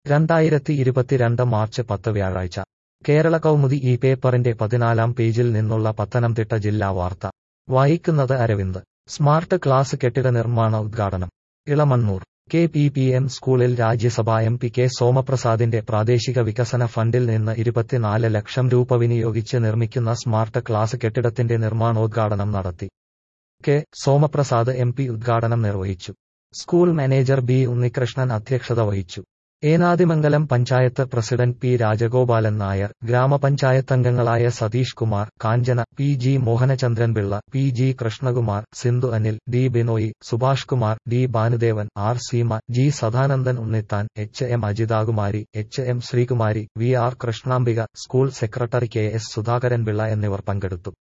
രണ്ടായിരത്തി ഇരുപത്തിരണ്ട് മാർച്ച് പത്ത് വ്യാഴാഴ്ച കേരള കൗമുദി ഈ പേപ്പറിന്റെ പതിനാലാം പേജിൽ നിന്നുള്ള പത്തനംതിട്ട ജില്ലാ വാർത്ത വായിക്കുന്നത് അരവിന്ദ് സ്മാർട്ട് ക്ലാസ് കെട്ടിട നിർമ്മാണ ഉദ്ഘാടനം Elamannoor K P P M സ്കൂളിൽ രാജ്യസഭാ എം പി കെ സോമപ്രസാദിന്റെ പ്രാദേശിക വികസന ഫണ്ടിൽ നിന്ന് ഇരുപത്തിനാല് ലക്ഷം രൂപ വിനിയോഗിച്ച് നിർമ്മിക്കുന്ന സ്മാർട്ട് ക്ലാസ് കെട്ടിടത്തിന്റെ നിർമ്മാണോദ്ഘാടനം നടത്തി കെ സോമപ്രസാദ് എം പി ഉദ്ഘാടനം നിർവഹിച്ചു സ്കൂൾ മാനേജർ ബി ഉണ്ണികൃഷ്ണൻ അധ്യക്ഷത വഹിച്ചു ഏനാദിമംഗലം പഞ്ചായത്ത് പ്രസിഡന്റ് പി രാജഗോപാലൻ നായർ ഗ്രാമപഞ്ചായത്തംഗങ്ങളായ Satheesh Kumar Kanchana P G Mohanachandran Pillai P G Krishnakumar Sindhu Anil D Binoy Subhash Kumar D Bhanudevan R Seema G Sadanandan Unnithan H M Ajithakumari H M Sreekumari V R Krishnambika school secretary K S Sudhakaran Pillai എന്നിവർ പങ്കെടുത്തു